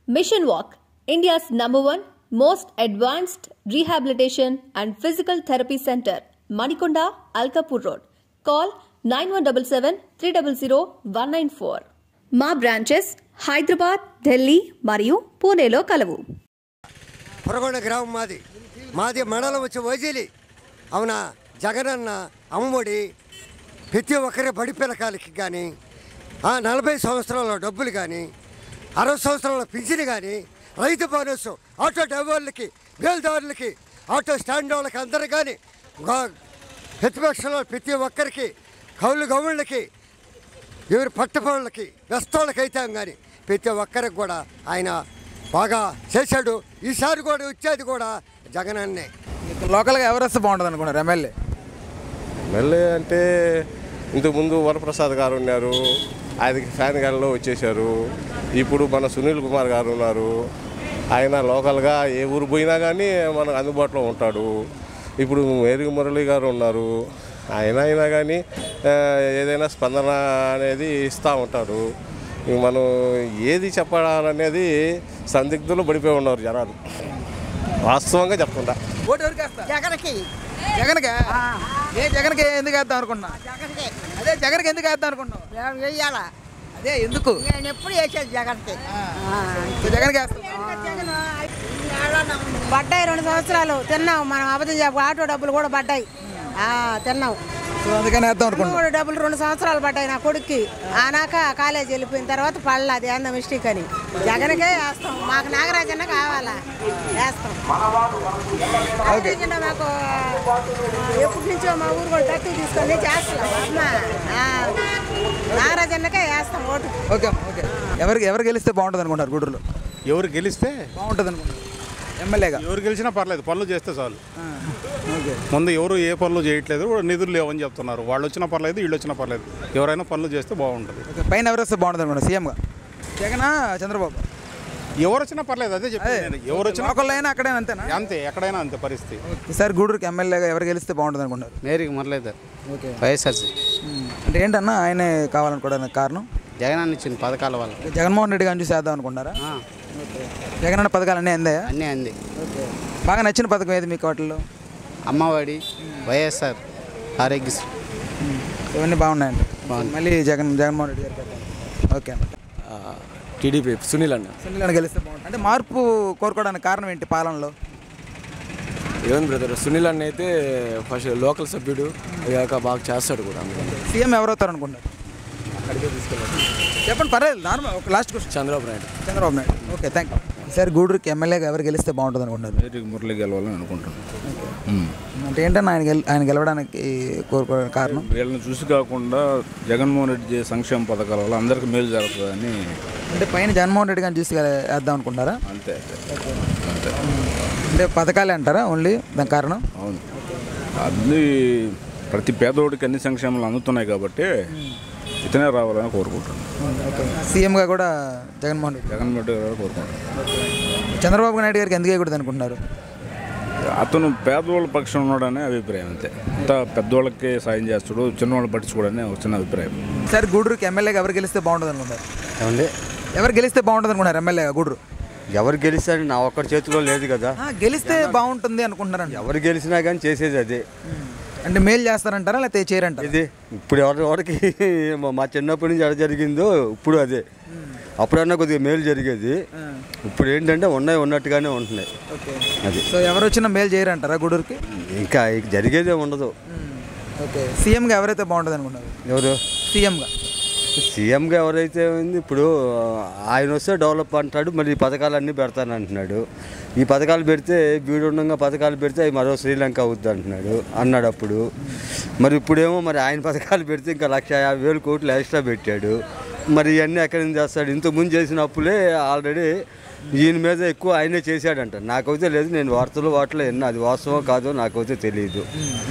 Mission Walk, India's number one most advanced rehabilitation and physical therapy center, Manikonda, Alkapur Road. Call 9177 300 194. మా branches Hyderabad Delhi మరియు పూణేలో కలవు పురగొండ గ్రామం మాది మాది మండలం వచ్చి వైజీలి అవునా జగనన్న అమ్మఒడి ప్రతి ఒక్కరి బడి పిల్లకాలకి కానీ ఆ నలభై సంవత్సరాల డబ్బులు కానీ అరవై సంవత్సరాల పింఛను కానీ రైతు బోనస్ ఆటో డ్రైవర్లకి బేల్దారులకి ఆటో స్టాండ్ వాళ్ళకి అందరు కానీ ప్రతిపక్షంలో ప్రతి ఒక్కరికి కౌలు గౌళ్ళకి ఎవరి పట్టపనులకి వెస్తోళ్ళకైతే కానీ ప్రతి ఒక్కరికి కూడా ఆయన బాగా చేశాడు ఈసారి కూడా వచ్చేది కూడా జగనన్నే లోకల్గా ఎవరు వస్తే బాగుంటుంది అనుకున్నారు ఎమ్మెల్యే ఎమ్మెల్యే అంటే ఇంతకుముందు వరప్రసాద్ గారు ఉన్నారు ఆయనకి ఫ్యాన్ గాలిలో వచ్చేసారు ఇప్పుడు మన సునీల్ కుమార్ గారు ఉన్నారు ఆయన లోకల్గా ఏ ఊరు పోయినా కానీ మనకు అందుబాటులో ఉంటాడు ఇప్పుడు మేరుగు మురళి గారు ఉన్నారు ఆయన అయినా కానీ ఆ, ఏదైనా స్పందన అనేది ఇస్తూ ఉంటారు ఇంక మనం ఏది చెప్పాలనేది సందిగ్ధులు పడిపోయి ఉన్నారు జనాలు వాస్తవంగా చెప్తుంటా ఓటు ఎవరికి వేస్తారు జగన్కి జగన్కే ఏ జగన్కి ఎందుకు వేద్దాం అనుకున్నా జగన్కి అదే జగన్కి ఎందుకు వేద్దాం అనుకున్నావు మేము వెయ్యాలా అదే ఎందుకు నేను ఎప్పుడు వేసేది జగన్కి సో జగన్కి వేస్తాం పడ్డాయి రెండు సంవత్సరాలు తిన్నాం మనం అబద్ధం చెప్పు ఆటో డబ్బులు కూడా పడ్డాయి ఆ, తిన్నాం సో అందుకని వేద్దాం అనుకున్నాం మూడు డబ్బులు రెండు సంవత్సరాలు పడ్డాయి నా కొడుక్కి ఆనాక కాలేజ్ వెళ్ళిపోయిన తర్వాత పడలే అది ఏందో మిస్టేక్ అని జగన్కే వేస్తాం మాకు నాగరాజన్న కావాలా వేస్తాం నాగరాజన్న మాకు ఎప్పటి నుంచో మా ఊరు కూడా తక్కువ తీసుకొని చేస్తున్నాం అమ్మ ఆ, నాగరాజన్నకే వేస్తాం ఓటు ఓకే అమ్మా, ఓకే ఎవరికి ఎవరు గెలిస్తే బాగుంటుంది అనుకుంటారు గుడ్రులో ఎవరు గెలిస్తే బాగుంటుంది అనుకుంటారు ఎమ్మెల్యేగా ఎవరు గెలిచినా పర్లేదు పనులు చేస్తే చాలు ఓకే ముందు ఎవరు ఏ పనులు చేయట్లేదు నిధులు లేవని చెప్తున్నారు వాళ్ళు వచ్చినా పర్లేదు వీళ్ళు వచ్చినా పర్లేదు ఎవరైనా పనులు చేస్తే బాగుంటుంది ఓకే పైన ఎవరు వస్తే బాగుంటుంది అనుకుంటారు సీఎంగా జగనా చంద్రబాబు ఎవరు వచ్చినా పర్లేదు అదే చెప్పాను నేను. ఎవరు వచ్చినా లోకల్లో అయినా అక్కడే అంతేనా అంతే ఎక్కడైనా అంతే పరిస్థితి ఈసారి గూడూరుకి ఎమ్మెల్యేగా ఎవరు గెలిస్తే బాగుంటుంది అనుకుంటారు మేరీకి మురళీధర్ ఓకే వైఎస్ఆర్సీ అంటే ఏంటన్నా ఆయనే కావాలనుకోవడానికి కారణం జగన్ అన్న ఇచ్చిన పథకాల వల్ల జగన్మోహన్ రెడ్డి గారిని చూసి వేద్దాం అనుకుంటారా ఆ, జగన్ అన్న పథకాలు అన్నీ అందాయా అన్నీ అంది బాగా నచ్చిన పథకం ఏది మీకు వాటిల్లో అమ్మఒడి వైఎస్ఆర్ ఆరోగ్యశ్రీ ఇవన్నీ బాగున్నాయండి బాగుంది. మళ్ళీ జగన్ జగన్మోహన్ రెడ్డి గారికి వేద్దాం. ఓకే అన్న టీడీపీ సునీల్ అన్న సునీల్ అన్న గెలిస్తే బాగుంటుంది అంటే మార్పు కోరుకోవడానికి కారణం ఏంటి పాలనలో ఏముంది బ్రదర్ సునీల్ అన్న అయితే ఫస్ట్ లోకల్ సభ్యుడు అయ్యాక బాగా చేస్తాడు కూడా అందుకని సీఎం ఎవరవుతారు అనుకుంటారు చెప్పండి పర్లేదు నార్మల్ ఒక last question Chandrababu Naidu Chandrababu Naidu okay thank you ఈసారి గూడూరుకి ఎమ్మెల్యేగా ఎవరు గెలిస్తే బాగుంటుంది అనుకుంటారు మేరీకి మురళి గెలవాలని అనుకుంటున్నాను అంటే ఏంటన్నా ఆయన గెల్ ఆయన గెలవడానికి కోరుకోవడానికి కారణం వీళ్ళని చూసి కాకుండా జగన్మోహన్ రెడ్డి చేసే సంక్షేమ పథకాల వల్ల అందరికీ మేలు జరుగుతుందని అంటే పైన జగన్మోహన్ రెడ్డి గారిని చూసి వేద్దాం అనుకుంటారా అంతే అంతే అంటే పథకాలే అంటారా ఓన్లీ దాని కారణం అవును అన్ని ప్రతి పేదోడికి అన్ని సంక్షేమాలు అందుతున్నాయి కాబట్టి ఇతనే రావాలని కోరుకుంటున్నాను సీఎంగా కూడా జగన్మోహన్ రెడ్డి జగన్మోహన్ రెడ్డి గారు కోరుకుంటున్నాను చంద్రబాబు నాయుడు గారికి ఎందుకు వేయకూడదు అనుకుంటున్నారు అతను పేదవాళ్ళ పక్షం ఉన్నాడనే అభిప్రాయం అంతే అంతా పెద్దవాళ్ళకి సాయం చేస్తాడు చిన్నవాళ్ళు పట్టించుకోవడనే ఒక చిన్న అభిప్రాయం ఈసారి గూడూరుకి ఎమ్మెల్యేగా ఎవరు గెలిస్తే బాగుంటుంది అనుకుంటారు ఏమండి ఎవరు గెలిస్తే బాగుంటుంది అనుకుంటారు ఎమ్మెల్యేగా గూడూరు ఎవరు గెలిస్తారని నా ఒక్కడి చేతిలో లేదు కదా ఆ, గెలిస్తే బాగుంటుంది అనుకుంటున్నారండి ఎవరు గెలిచినా కానీ చేసేది అదే అంటే మేలు చేస్తారంటారా లేకపోతే చేయరంటారా ఇది ఇప్పుడు ఎవరి ఎవరికి మా- మా చిన్నప్పటి నుంచి ఎడ జరిగిందో ఇప్పుడు అదే అప్పుడన్నా కొద్దిగా మేలు జరిగేది ఇప్పుడు ఏంటంటే ఉన్నాయి ఉన్నట్టుగానే ఉంటున్నాయి ఓకే అది సో ఎవరు వచ్చినా మేలు చేయరంటారా గూడూరుకి ఇంకా ఇక జరిగేదే ఉండదు ఓకే సీఎంగా ఎవరైతే బాగుంటుంది అనుకుంటారు ఎవరు సీఎంగా సీఎంగా ఎవరైతే ఉంది ఇప్పుడు ఆయన వస్తే డెవలప్ అంటాడు మరి ఈ పథకాలన్నీ పెడతాను అంటున్నాడు ఈ పథకాలు పెడితే బీడుండంగా పథకాలు పెడితే అవి మరో శ్రీలంక అవుద్ది అంటున్నాడు అన్నాడు అప్పుడు మరి ఇప్పుడేమో మరి ఆయన పథకాలు పెడితే ఇంకా లక్ష యాభై వేలు కోట్లు ఎక్స్ట్రా పెట్టాడు మరి ఇవన్నీ ఎక్కడి నుంచి చేస్తాడు ఇంతకుముందు చేసిన అప్పులే ఆల్రెడీ ఈయన మీద ఎక్కువ ఆయనే చేశాడంట నాకైతే లేదు నేను వార్తలు వాటిలో విన్నా అది వాస్తవం కాదో నాకైతే తెలియదు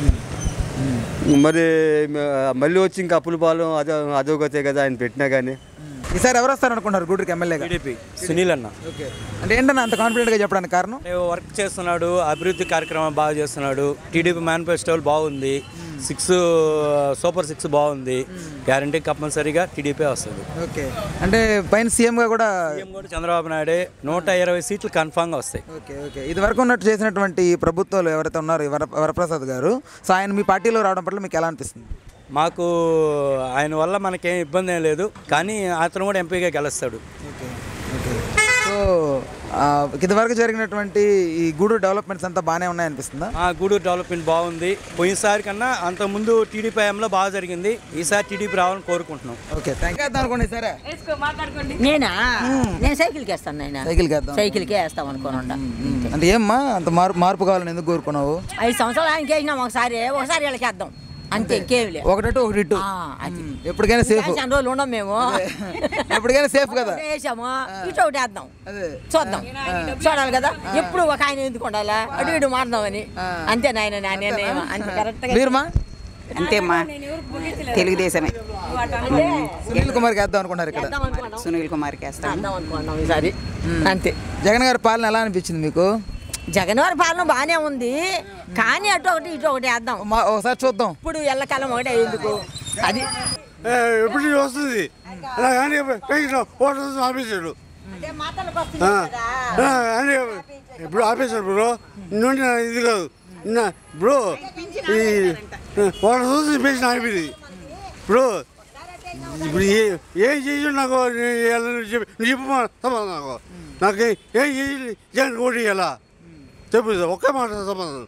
మరి మ- మళ్ళీ వచ్చి ఇంకా అప్పుల పాలెం అదో అదోగతే కదా ఆయన పెట్టినా కానీ ఈసారి ఎవరు వస్తారు అనుకుంటారు గూడూరుకి ఎమ్మెల్యేగా టీడీపీ సునీల్ అన్న ఓకే అంటే ఏంటన్నా అంత కాన్ఫిడెంట్గా చెప్పడానికి కారణం వర్క్ చేస్తున్నాడు అభివృద్ధి కార్యక్రమం బాగా చేస్తున్నాడు టీడీపీ మేనిఫెస్టోలు బాగుంది సిక్స్ సూపర్ సిక్స్ బాగుంది గ్యారంటీ కంపల్సరీగా టీడీపీ వస్తుంది ఓకే అంటే పైన సీఎంగా కూడా సీఎం కూడా చంద్రబాబు నాయుడే నూట ఇరవై సీట్లు కన్ఫామ్గా వస్తాయి ఓకే ఓకే ఇది వరకు ఉన్నట్టు చేసినటువంటి ఈ ప్రభుత్వాలు ఎవరైతే ఉన్నారో ఈ వర వరప్రసాద్ గారు సో ఆయన మీ పార్టీలో రావడం పట్ల మీకు ఎలా అనిపిస్తుంది మాకు ఆయన వల్ల మనకేం ఇబ్బంది ఏం లేదు కానీ అతను కూడా ఎంపీగా గెలుస్తాడు సో ఆ, ఇదివరకు జరిగినటువంటి ఈ గూడూరు డెవలప్మెంట్స్ అంతా బాగానే ఉన్నాయనిపిస్తుందా ఆ గూడూరు డెవలప్మెంట్ బాగుంది పోయినసారి కన్నా అంతకుముందు టీడీపీ హయాంలో బాగా జరిగింది ఈసారి టీడీపీ రావాలని కోరుకుంటున్నాం ఓకే థ్యాంక్ యూ అనుకోండి సరే నేనా నేను సైకిల్కి వేస్తాను నేను సైకిల్కి వేద్దాం. సైకిల్కే వేస్తాం అనుకోనుండా అంటే ఏమ్మా అంత మార్పు మార్పు కావాలని ఎందుకు కోరుకున్నావు ఐదు సంవత్సరాలు ఆయనకి వేసినాం ఒకసారి ఒకసారి వీళ్ళకి వేద్దాం అంతే ఇంకేం లేదు ఒకటట్టు ఒకటి ఇటు ఆ, అది ఎప్పటికైనా సేఫ్ చాలా రోజులు ఉండం మేము ఎప్పటికైనా సేఫ్ కదా ఒకటి వేసాము ఇటు ఒకటి వేద్దాం అదే చూద్దాం చూడాలి కదా ఎప్పుడు ఒక ఆయన ఎందుకు ఉండాలా అటు ఇటు మారుదామని అంతే నాయన నా నిర్ణయం అంతే కరెక్ట్గా మీరుమా అంతేమ్మా తెలుగుదేశమే సునీల్ కుమార్కి వేద్దాం అనుకున్నారు ఇక్కడ వేద్దాం అనుకున్నాం. సునీల్ కుమార్కి వేస్తాం వేద్దాం అనుకున్నాం ఈసారి అంతే జగన్ గారి పాలన ఎలా అనిపించింది మీకు జగన్ వారి పాలన బాగానే ఉంది కానీ అటు ఒకటి ఇటు ఒకటి వేద్దాం మా- ఒకసారి చూద్దాం ఇప్పుడు ఎల్లకాలం ఒకటే ఎందుకు అది ఎప్పుడు వస్తుంది అలా కానీ ఓటర్ ఆపేశాడు ఆ, ఆ, అని ఇప్పుడు ఆపేశాడు బ్రో నుండి నా ఇది కాదు నా బ్రో ఈ ఓటర్ చూసి పేసిన ఆపింది బ్రో ఇప్పుడు ఏ ఏం చేసి నాకు నీ- ఎలా నువ్వు చెప్పు నువ్వు చెప్పు మా సమాధానం నాకు నాకు ఏ- ఏం చేసి జగన్ ఓటు ఎలా చెప్పు సార్, ఒకే మాట సమాధానం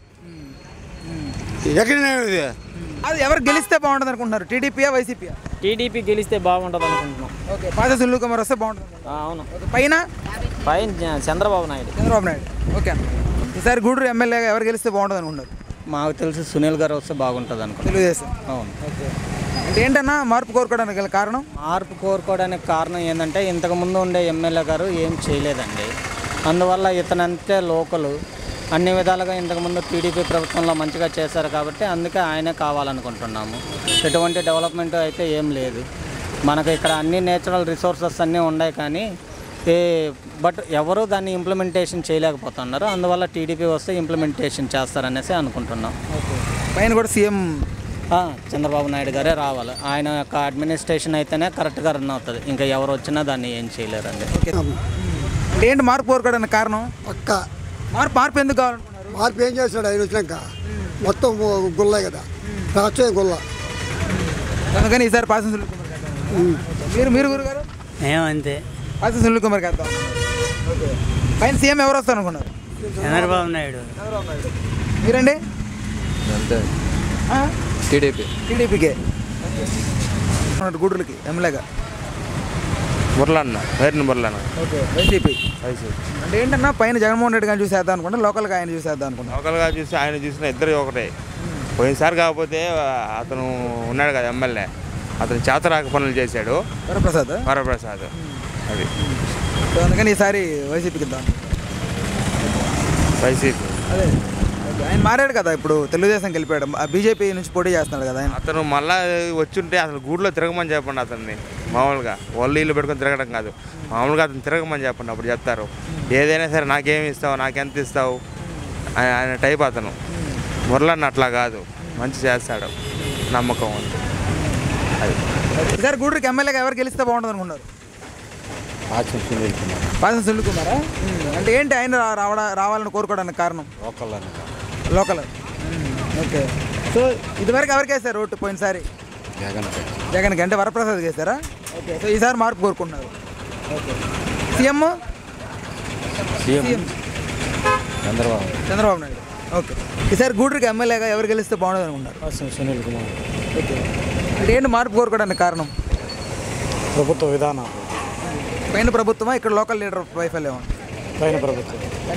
ఎక్కడ ఇది అది ఎవరు గెలిస్తే బాగుంటుంది అనుకుంటున్నారు టీడీపీయా వైసీపీయా టీడీపీ గెలిస్తే బాగుంటుంది అనుకుంటున్నాం ఓకే పాత సునీల్ కుమార్ వస్తే బాగుంటుంది ఆ, అవును ఓకే, పైన పైన జ- చంద్రబాబు నాయుడు చంద్రబాబు నాయుడు ఓకే ఈసారి గూడూరు ఎమ్మెల్యేగా ఎవరు గెలిస్తే బాగుంటుంది అనుకుంటున్నారు మాకు తెలిసి సునీల్ గారు వస్తే బాగుంటుంది అనుకో తెలుగుదేశం అవును ఓకే అంటే ఏంటన్నా మార్పు కోరుకోవడానికి గల కారణం మార్పు కోరుకోవడానికి కారణం ఏంటంటే ఇంతకుముందు ఉండే ఎమ్మెల్యే గారు ఏం చేయలేదండి అందువల్ల ఇతనంతే లోకలు అన్ని విధాలుగా ఇంతకుముందు టీడీపీ ప్రభుత్వంలో మంచిగా చేశారు కాబట్టి అందుకే ఆయనే కావాలనుకుంటున్నాము ఎటువంటి డెవలప్మెంట్ అయితే ఏం లేదు మనకు ఇక్కడ అన్ని నేచురల్ రిసోర్సెస్ అన్నీ ఉన్నాయి కానీ ఏ బట్ ఎవరు దాన్ని ఇంప్లిమెంటేషన్ చేయలేకపోతున్నారు అందువల్ల టీడీపీ వస్తే ఇంప్లిమెంటేషన్ చేస్తారనేసి అనుకుంటున్నాం పైన కూడా సీఎం ఆ, చంద్రబాబు నాయుడు గారే రావాలి ఆయన యొక్క అడ్మినిస్ట్రేషన్ అయితేనే కరెక్ట్గా రన్ అవుతుంది ఇంకా ఎవరు వచ్చినా దాన్ని ఏం చేయలేరండి అంటే ఏంటి మార్పు కోరుకోవడానికి కారణం పక్క మార్పు మార్పు ఎందుకు కావాలనుకున్నారు మార్పు ఏం చేస్తాడు ఆయన వచ్చినాక మొత్తం గుల్లే కదా రాష్ట్రం గుల్ల అందుకని ఈసారి పాసం సునీల్ కుమార్ వేద్దాం. మీరు మీరు గురుగారు మేమంతే పాసం సునీల్ కుమార్ వేద్దాం ఓకే పైన సీఎం ఎవరు వస్తారు అనుకున్నారు చంద్రబాబు నాయుడు మీరండి అంతే టీడీపీ టీడీపీకే గూడూరుకి ఎమ్మెల్యేగా మురళన్న పేరుని మురళన్న ఓకే వైసీపీ అంటే ఏంటన్నా పైన జగన్మోహన్ రెడ్డి గారిని చూసేద్దాం అనుకుంటా లోకల్గా ఆయన చూసేద్దాం అనుకుంటా లోకల్గా చూసి ఆయన చూసిన ఇద్దరు ఒకటే పోయినసారి కాకపోతే అతను ఉన్నాడు కదా ఎమ్మెల్యే అతను చేతరాక పనులు చేశాడు వరప్రసాద్ వరప్రసాద్ అది సో అందుకని ఈసారి వైసీపీకి ఇద్దాం వైసీపీ అదే ఓకే. ఆయన మారాడు కదా ఇప్పుడు తెలుగుదేశం గెలిపాడు బీజేపీ నుంచి పోటీ చేస్తున్నాడు కదా ఆయన అతను మళ్ళా వచ్చుంటే అసలు గూడ్లో తిరగమని చెప్పండి అతన్ని మామూలుగా వాళ్ళు ఇల్లు పెట్టుకొని తిరగడం కాదు మామూలుగా అతను తిరగమని చెప్పండి అప్పుడు చెప్తారు ఏదైనా సరే నాకేమి ఇస్తావు నాకెంత ఇస్తావు ఆయన ఆయన టైప్ అతను మురళన్న అట్లా కాదు మంచి చేస్తాడు నమ్మకం ఉంది అది ఈసారి గూడూరుకి ఎమ్మెల్యేగా ఎవరు గెలిస్తే బాగుంటుంది అనుకున్నారు పాసం సునీల్ కుమారా అంటే ఏంటి ఆయన రా- రావడా రావాలని కోరుకోవడానికి కారణం లోకల్ ఓకే సో ఇదివరకు ఎవరికి వేస్తారు ఓటు పోయినసారి జగన్కి అంటే వరప్రసాద్ చేశారా ఓకే సో ఈసారి మార్పు కోరుకుంటున్నారు okay CM CM Chandrababu Chandrababu Naidu okay ఈసారి గూడూరుకి ఎమ్మెల్యేగా ఎవరు గెలిస్తే బాగుంటుంది అనుకుంటారు సునీల్ కుమార్ ఓకే అంటే ఏంటి మార్పు కోరుకోవడానికి కారణం ప్రభుత్వ విధానం పైన ప్రభుత్వమా ఇక్కడ లోకల్ లీడర్ వైఫల్యం పైన ప్రభుత్వం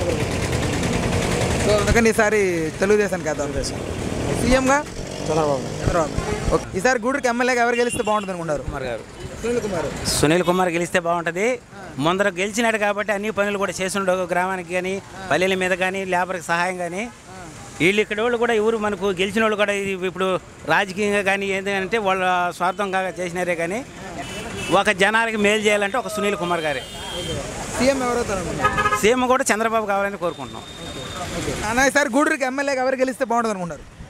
సో అందుకని ఈసారి తెలుగుదేశానికి వేద్దాం సీఎంగా చంద్రబాబు చంద్రబాబు ఓకే ఈసారి గూడూరుకి ఎమ్మెల్యేగా ఎవరు గెలిస్తే బాగుంటుంది అనుకుంటారు కుమార్ గారు సునీల్ కుమార్ సునీల్ కుమార్ గెలిస్తే బాగుంటుంది ముందర గెలిచినాడు కాబట్టి అన్ని పనులు కూడా చేసిండు గ్రామానికి కానీ పల్లెల మీద కానీ లేబర్కి సహాయం కానీ వీళ్ళు ఇక్కడ వాళ్ళు కూడా ఎవరు మనకు గెలిచిన వాళ్ళు కూడా ఇది ఇప్పుడు రాజకీయంగా కానీ ఏంటంటే వాళ్ళ స్వార్థంగా చేసినారే కానీ ఒక జనానికి మేలు చేయాలంటే ఒక సునీల్ కుమార్ గారే సీఎం ఎవరవుతారు అనుకుంటారు సీఎం కూడా చంద్రబాబు కావాలని కోరుకుంటున్నాం ఓకే అన్న ఈసారి గూడూరుకి ఎమ్మెల్యేగా ఎవరు గెలిస్తే బాగుంటుంది అనుకుంటారు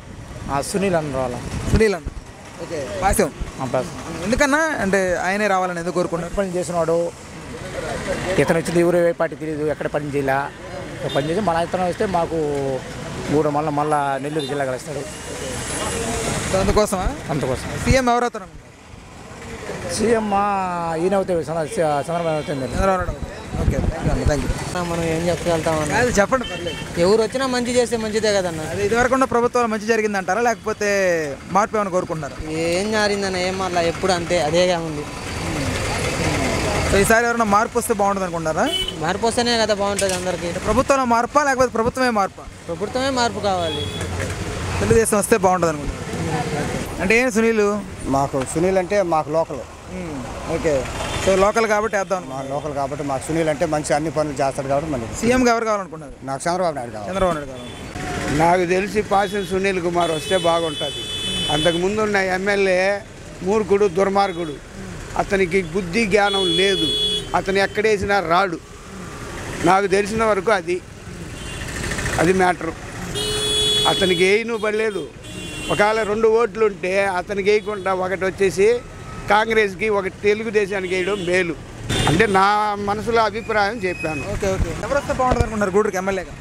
సునీల్ అన్న రావాలా సునీల్ అన్న ఓకే పాసం ఎందుకన్నా అంటే ఆయనే రావాలని ఎందుకు కోరుకున్నారు పని చేసినాడు ఇతను వచ్చింది ఎవరు ఏ పార్టీ తెలియదు ఎక్కడ పని చేయలే పని చేసి మన ఇతను వస్తే మాకు ఊరు మళ్ళీ మళ్ళా నెల్లూరు జిల్లా కలుస్తాడు సో అందుకోసమా అందుకోసం సీఎం ఎవరు అవుతారు సీఎం ఈయన అవుతాయి చంద్రబాబు అవుతుంది Chandrababu Naidu okay thank you మనం ఏం చెప్పగలుగుతామన్నా అది చెప్పండి పర్లేదు ఎవరు వచ్చినా మంచి చేస్తే మంచిదే కదన్న అది ఇదివరకు ఉన్న ప్రభుత్వాలు మంచి జరిగిందంటారా లేకపోతే మార్పు ఏమైనా కోరుకుంటున్నారా ఏం జారిందన్న ఏం మళ్ళీ ఎప్పుడు అంతే అదేగా ఉంది సో ఈసారి ఎవరైనా మార్పు వస్తే బాగుంటుంది అనుకుంటారా మార్పు వస్తేనే కదా బాగుంటుంది అందరికి ప్రభుత్వంలో మార్పా లేకపోతే ప్రభుత్వమే మార్పా ప్రభుత్వమే మార్పు కావాలి తెలుగుదేశం వస్తే బాగుంటుంది అనుకుంటారు అంటే ఏం సునీల్ మాకు సునీల్ అంటే మాకు లోకల్ ఓకే సో లోకల్ కాబట్టి వేద్దాం మా లోకల్ కాబట్టి మాకు సునీల్ అంటే మంచి అన్ని పనులు చేస్తాడు కాబట్టి మళ్ళీ సీఎంగా ఎవరు కావాలనుకున్నారు నాకు చంద్రబాబు నాయుడు కావాలి చంద్రబాబు నాయుడు కావాలి నాకు తెలిసి పాసిన సునీల్ కుమార్ వస్తే బాగుంటుంది అంతకు ముందు ఉన్న ఎమ్మెల్యే మూర్ఖుడు దుర్మార్గుడు అతనికి బుద్ధి జ్ఞానం లేదు అతను ఎక్కడేసినా రాడు నాకు తెలిసిన వరకు అది అది మ్యాటరు అతనికి వేయను పడలేదు ఒకవేళ రెండు ఓట్లు ఉంటే అతనికి వేయకుండా ఒకటి వచ్చేసి కాంగ్రెస్కి ఒకటి తెలుగుదేశానికి వేయడం మేలు అంటే నా మనసులో అభిప్రాయం చెప్పాను ఓకే ఓకే ఎవరు వస్తే బాగుంటుంది అనుకుంటున్నారు గూడూరుకి ఎమ్మెల్యేగా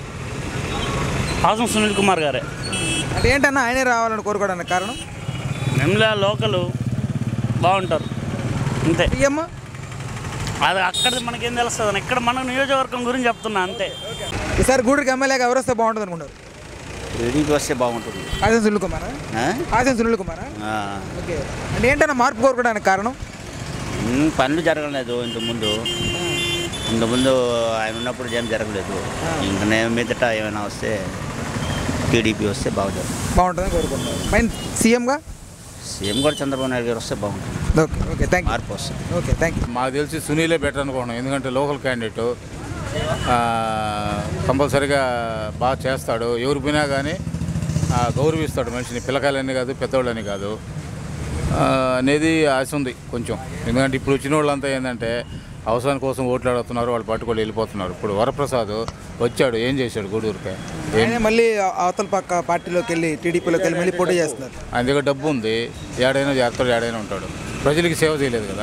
హాసం సునీల్ కుమార్ గారే అంటే ఏంటన్నా ఆయనే రావాలని కోరుకోవడానికి కారణం నిమ్లా లోకలు బాగుంటారు అంతే సీఎం అది అక్కడ మనకేం తెలుస్తుంది ఇక్కడ మన నియోజకవర్గం గురించి చెప్తున్నా అంతే ఈసారి గూడూరుకి ఎమ్మెల్యేగా ఎవరు వస్తే బాగుంటుంది అనుకుంటారు టీడీపీ వస్తే బాగుంటుంది హాసన్ సునీల్ కుమారా ఆ? హాసన్ సునీల్ కుమారా ఆ. ఓకే అంటే ఏంటన్నా మార్పు కోరుకోవడానికి కారణం ఉమ్, పనులు జరగలేదు ఇంతకుముందు ఇంతకుముందు ఆయన ఉన్నప్పుడు ఏం జరగలేదు ఇంక నేను మీదట ఏమైనా వస్తే టీడీపీ వస్తే బాగుంటుంది బాగుంటుందని కోరుకుంటున్నారు పైన సీఎంగా సీఎం కూడా చంద్రబాబు నాయుడు గారు వస్తే బాగుంటుంది ఓకే ఓకే థ్యాంక్ యూ మార్పు వస్తుంది ఓకే థ్యాంక్ యూ మాకు తెలిసి సునీలే బెటర్ అనుకుంటున్నాం ఎందుకంటే లోకల్ క్యాండిడేట్ కంపల్సరీగా బాగా చేస్తాడు ఎవరు పోయినా కానీ ఆ, గౌరవిస్తాడు మనిషిని పిల్లకాయలని కాదు పెద్దవాళ్ళని కాదు ఆ, అనేది ఆశ ఉంది కొంచెం ఎందుకంటే ఇప్పుడు వచ్చిన వాళ్ళంతా ఏంటంటే అవసరం కోసం ఓట్లు అడుగుతున్నారు వాళ్ళు పట్టుకొని వెళ్ళిపోతున్నారు ఇప్పుడు వరప్రసాద్ వచ్చాడు ఏం చేశాడు గూడూరుకే ఏం ఆయనే మళ్ళీ అవతల పక్క పార్టీలోకి వెళ్ళి టీడీపీలోకి వెళ్ళి మళ్ళీ పోటీ చేస్తున్నారు ఆయన దగ్గర డబ్బు ఉంది ఏడైనా చేస్తాడు ఏడైనా ఉంటాడు ప్రజలకి సేవ చేయలేదు కదా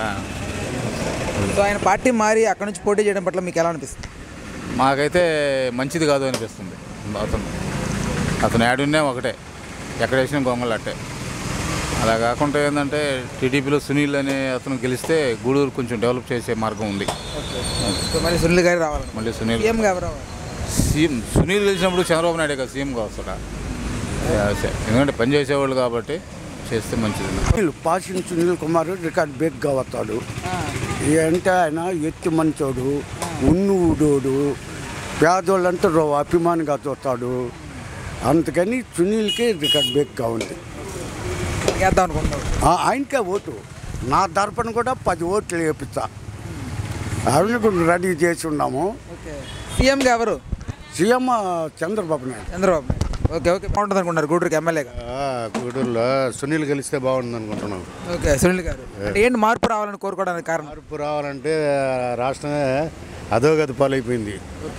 సో ఆయన పార్టీ మారి అక్కడ నుంచి పోటీ చేయడం పట్ల మీకు ఎలా అనిపిస్తుంది మాకైతే మంచిది కాదు అనిపిస్తుంది అతను అతను యాడున్నా ఒకటే ఎక్కడ వేసిన గొంగలు అట్టే అలా కాకుండా ఏంటంటే టీడీపీలో సునీల్ అనే అతను గెలిస్తే గూడూరు కొంచెం డెవలప్ చేసే మార్గం ఉంది సో మళ్ళీ సునీల్ గారు రావాలి మళ్ళీ సునీల్ సీఎంగా ఎవరు రావాలి సీఎం సునీల్ గెలిచినప్పుడు చంద్రబాబు నాయుడు కదా సీఎంగా వస్తాడా అదే. ఎందుకంటే పని చేసేవాళ్ళు కాబట్టి చేస్తే మంచిది సునీల్ పాసిన సునీల్ కుమార్ రికార్డ్ బేక్గా వస్తాడు అంటే ఆయన ఎత్తి మంచోడు ఉన్ను ఊడోడు పేదోళ్ళంతా రో అభిమానిగా చూస్తాడు అందుకని సునీల్కి రికార్డ్ బేక్గా ఉంది వేద్దాం అనుకుంటున్నారు ఆ, ఆయనకే ఓటు నా తరపున కూడా పది ఓట్లు వేపిస్తా ఆవిడ కూడా రెడీ చేసి ఉన్నాము ఓకే సీఎంగా ఎవరు CM Chandrababu Naidu Chandrababu Naidu okay okay బాగుంటుంది అనుకుంటున్నారు గూడూరుకి ఎమ్మెల్యేగా గూడూరులో సునీల్ గెలిస్తే బాగుంది అనుకుంటున్నాం ఓకే సునీల్ గారు అంటే ఏంటి మార్పు రావాలని కోరుకోవడానికి కారణం మార్పు రావాలంటే రాష్ట్రమే అధోగతి పాలైపోయింది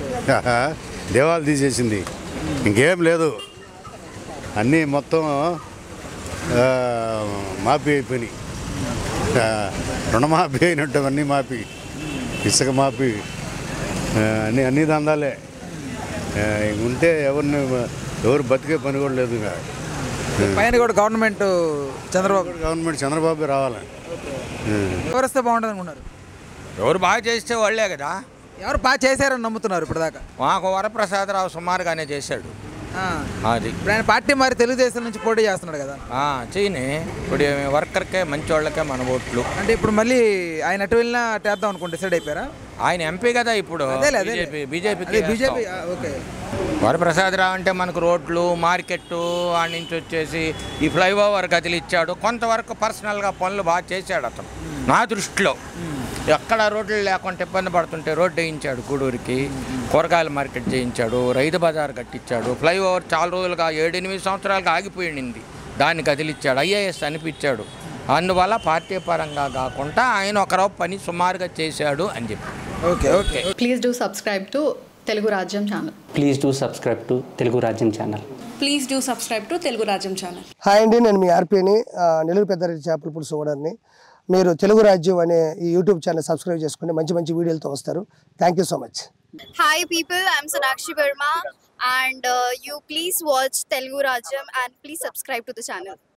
దేవాలు తీసేసింది ఇంకేం లేదు అన్నీ మొత్తం ఆ, మాఫీ అయిపోయినాయి ఆ, రుణమాఫీ అయినట్టు అన్నీ మాఫీ ఇసుక మాఫీ ఆ, అన్నీ అన్నీ దందాలే ఆ, ఇంక ఉంటే ఎవరిని ఎవరు బతికే పని కూడా లేదు ఇంకా పైన కూడా గవర్నమెంట్ చంద్రబాబు గవర్నమెంట్ చంద్రబాబు రావాలి ఎవరు వస్తే బాగుంటుంది అనుకున్నారు ఎవరు బాగా చేస్తే వాళ్ళే కదా ఎవరు బాగా చేశారని నమ్ముతున్నారు ఇప్పుడు దాకా మాకు వరప్రసాదరావు సుమారుగానే చేశాడు అది ఇప్పుడు ఆయన పార్టీ మరి తెలుగుదేశం నుంచి పోటీ చేస్తున్నాడు కదా ఆ, చేయని ఇప్పుడు వర్కర్కే మంచి వాళ్ళకే మన ఓట్లు అంటే ఇప్పుడు మళ్ళీ ఆయన అటు వెళ్ళినా అటేద్దాం అనుకుంటే డిసైడ్ అయిపోయారా ఆయన ఎంపీ కదా ఇప్పుడు అదేలే, అదేలే. బీజేపీ బీజేపీకి అదే బీజేపీ ఓకే వరప్రసాదరావు అంటే మనకు రోడ్లు మార్కెట్ ఆ నుంచి వచ్చేసి ఈ ఫ్లైఓవర్ గదిలు ఇచ్చాడు కొంతవరకు పర్సనల్గా పనులు బాగా చేశాడు అతను నా దృష్టిలో ఎక్కడ రోడ్లు లేకుండా ఇబ్బంది పడుతుంటే రోడ్డు వేయించాడు గూడూరుకి కూరగాయల మార్కెట్ చేయించాడు రైతు బజార్ కట్టించాడు ఫ్లైఓవర్ చాలా రోజులుగా ఏడెనిమిది సంవత్సరాలుగా ఆగిపోయింది దాన్ని కదిలిచ్చాడు ఐఏఎస్ అనిపించాడు అందువల్ల పార్టీ పరంగా కాకుండా ఆయన ఒకరో పని సుమారుగా చేశాడు అని చెప్పి okay okay please do subscribe to Telugu Rajyam channel please do subscribe to Telugu Rajyam channel please do subscribe to Telugu Rajyam channel hi అండి నేను మీ ఆర్పీని నెల్లూరు పెద్దారెడ్డి చేపల పులుసు ఓనర్ని మీరు తెలుగు రాజ్యం అనే ఈ యూట్యూబ్ ఛానల్ సబ్స్క్రైబ్ చేసుకుని మంచి మంచి వీడియోలతో వస్తారు thank you so much Hi people, I'm Sonakshi Verma and uh, you please watch Telugu Rajam and please subscribe to the channel.